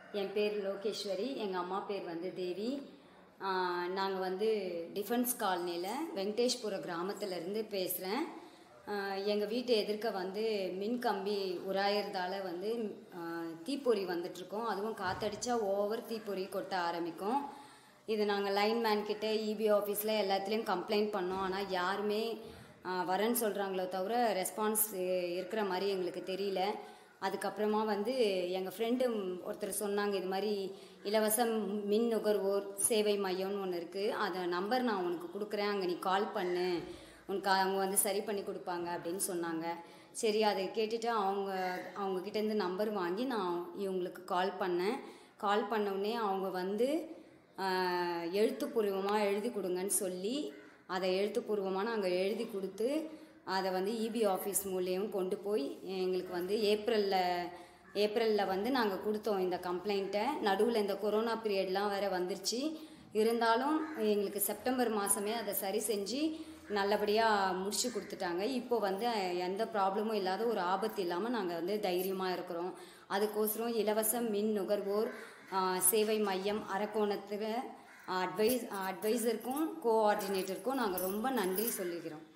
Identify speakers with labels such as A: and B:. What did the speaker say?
A: என் பேர் லோகேஸ்வரி எங்கள் அம்மா பேர் வந்து தேவி நாங்கள் வந்து டிஃபென்ஸ் காலனியில் வெங்கடேஷ்புர கிராமத்துலேருந்து பேசுகிறேன் எங்கள் வீட்டு எதிர்க்க வந்து மின் கம்பி உராயறதால வந்து ஆ, தீப்பொறி வந்துட்டுருக்கோம் அதுவும் காற்றடிச்சா ஓவர் தீப்பொறி கொட்ட ஆரம்பிக்கும் இது நாங்கள் லைன்மேன் கிட்ட இபி ஆஃபீஸில் எல்லாத்துலேயும் கம்ப்ளைண்ட் பண்ணோம் ஆனால் யாருமே ஆ, வரேன்னு சொல்கிறாங்களோ தவிர ரெஸ்பான்ஸ் இருக்கிற மாதிரி எங்களுக்கு தெரியல அதுக்கப்புறமா வந்து எங்கள் ஃப்ரெண்டு ஒருத்தர் சொன்னாங்க இது மாதிரி இலவச மின் நுகர்வோர் சேவை மையம்னு ஒன்று இருக்குது அதை நம்பர் நான் உனக்கு கொடுக்குறேன் அங்கே நீ கால் பண்ணு உனக்கு அவங்க வந்து சரி பண்ணி கொடுப்பாங்க அப்படின்னு சொன்னாங்க சரி அதை கேட்டுட்டு அவங்க அவங்க கிட்டேருந்து நம்பர் வாங்கி நான் இவங்களுக்கு கால் பண்ணேன் கால் பண்ண உடனே அவங்க வந்து ஆஹ், எழுத்துப்பூர்வமாக எழுதி கொடுங்கன்னு சொல்லி அதை எழுத்துப்பூர்வமாக நாங்கள் எழுதி கொடுத்து அதை வந்து இபி ஆஃபீஸ் மூலியம் கொண்டு போய் எங்களுக்கு வந்து ஏப்ரலில் ஏப்ரலில் வந்து நாங்கள் கொடுத்தோம் இந்த கம்ப்ளைண்ட்டை நடுவில் இந்த கொரோனா பீரியட்லாம் வேறு வந்துருச்சு இருந்தாலும் எங்களுக்கு செப்டம்பர் மாதமே அதை சரி செஞ்சு நல்லபடியாக முடிச்சு கொடுத்துட்டாங்க இப்போ வந்து எந்த ப்ராப்ளமும் இல்லாத ஒரு ஆபத்து இல்லாமல் நாங்கள் வந்து தைரியமாக இருக்கிறோம் அதுக்கோசரம் இலவச மின் நுகர்வோர் ஆ, சேவை மையம் அரக்கோணத்தில் அட்வைஸ் அட்வைசருக்கும் கோஆர்டினேட்டருக்கும் நாங்கள் ரொம்ப நன்றி சொல்லிக்கிறோம்